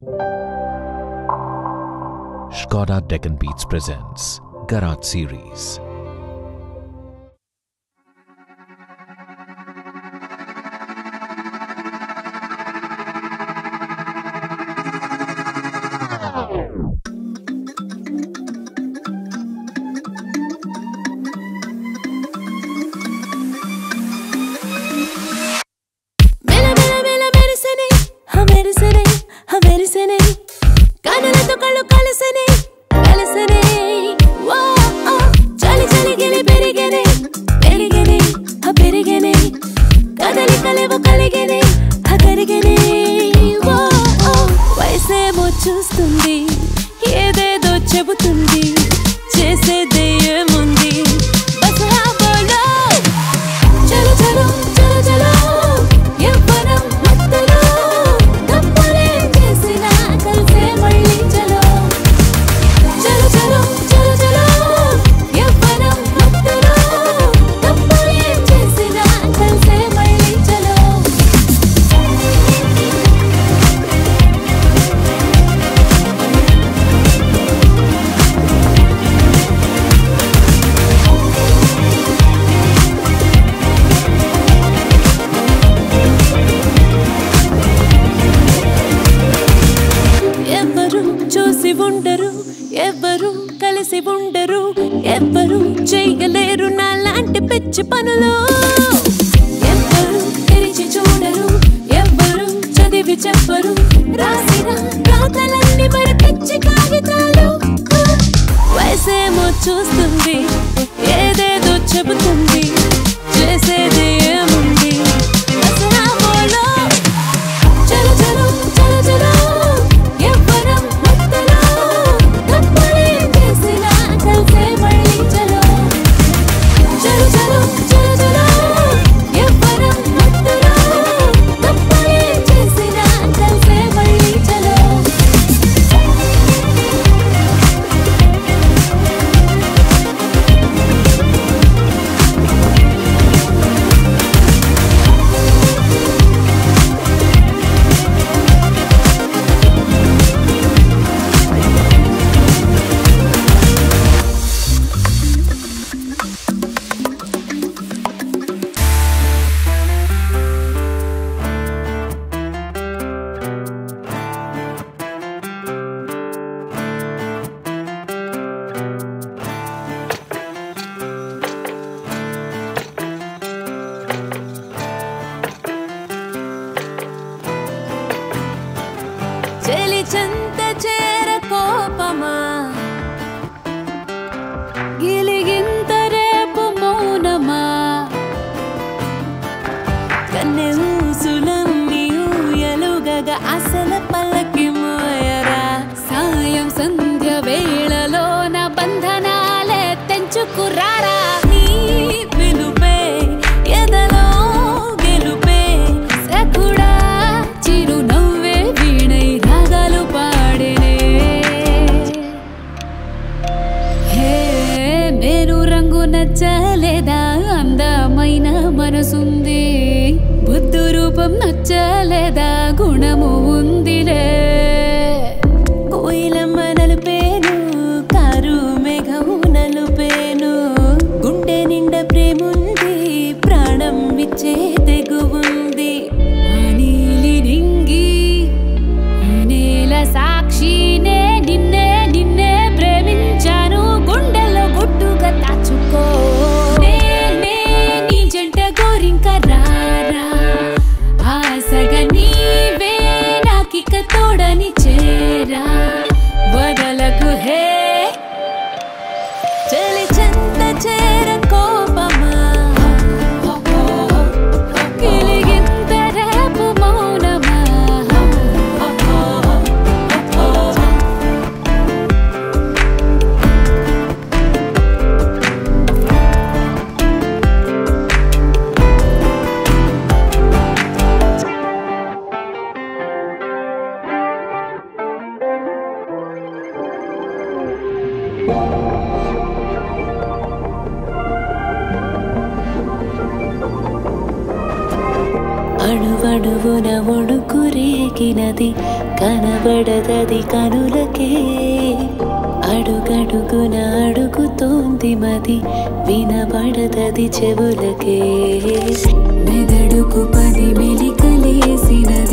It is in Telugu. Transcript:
Skoda Deccan Beats presents Garage Series. మెల మెల మెల మెరిసెనే హ మెరిసెనే హ మెరిసెనే కనులతో కళ్ళు కలిసెనే కలిసెనే వా ఆ, చలి చలి గిలి పెరిగెనే పెరిగెనే హ పెరిగెనే కదలికలేవో కలిగెనే హ కరిగెనే వా ఆ, వయసేమో చూస్తుంది ఏదేదో చెబుతుంది చేసేదే ఏముంది బస్ బోలో చలో చలో చలో చలో ఎవ్వరం మత్తలో తప్పులే చేసినా కలిసే మళ్ళీ చలో చలో చలో చలో చలో ఎవ్వరం మత్తలో తప్పులే చేసినా కలిసే మళ్ళీ చలో ఎవ్వరు చూసి ఉండరు ఎవ్వరు కలిసి ఉండరు ఎవ్వరు చేయలేరు నా లాంటి పిచ్చి పనులు ఎవ్వరు తెరిచి చూడరు ఎవ్వరు చదివి చెప్పరు రాసిన రాతలన్నీ మరి పిచ్చి కాగితాలు వయసేమో చూస్తుంది ఏదేదో చెబుతుంది చేసేది ఏముంది దసరా బోలో చలో చలో చలో చలో ఎవ్వరం మత్తలో తప్పులే చేసినా కలిసే మళ్ళీ చలో చలో చలో చలో చలో ఎవ్వరం మత్తలో తప్పులే చేసినా కలిసే మళ్ళీ చలో చెలి చెంత చేర కోపమా గిలిగింత రేపు మౌనమా కన్నె ఊసులన్నీ ఊయలుగగ అసల పల్లకి మోయరా సాయం సంధ్య వేళలో నా బంధనాలే తెంచుకురారా నీ పిలుపే ఎదలో గెలుపే సకుడా చిరునవ్వే వీణై రాగాలు పాడేనే హే నేను రంగు నచ్చలేదా అందమైన మనసుంది బుద్ధు రూపం నచ్చలేదా గుణము ఉందిలే కోయిలమ్మ నలుపేను కారు మేఘము నలుపేను గుండె నిండా ప్రేముంది ప్రాణం ఇచ్చే తెగువుంది ఆ నీలి రింగి నేల సాక్షినే నిన్నే నిన్నే ప్రేమించాను గుండెల్లో గుట్టుగా దాచుకో నేనే నీ జంట గోరింక రారా ఆశగా నీవే నాకిక తోడని చేరా వదలకు హే చలి చెంత చేర కోపమా గిలిగింత రేపు మౌనమా అడువడువున ఒడుకురే రేగినది కనబడదది కనులకే అడుగడుగున అడుగుతోంది మది వినబడదది చెవులకే మెదడుకు పది మెలికలేసినది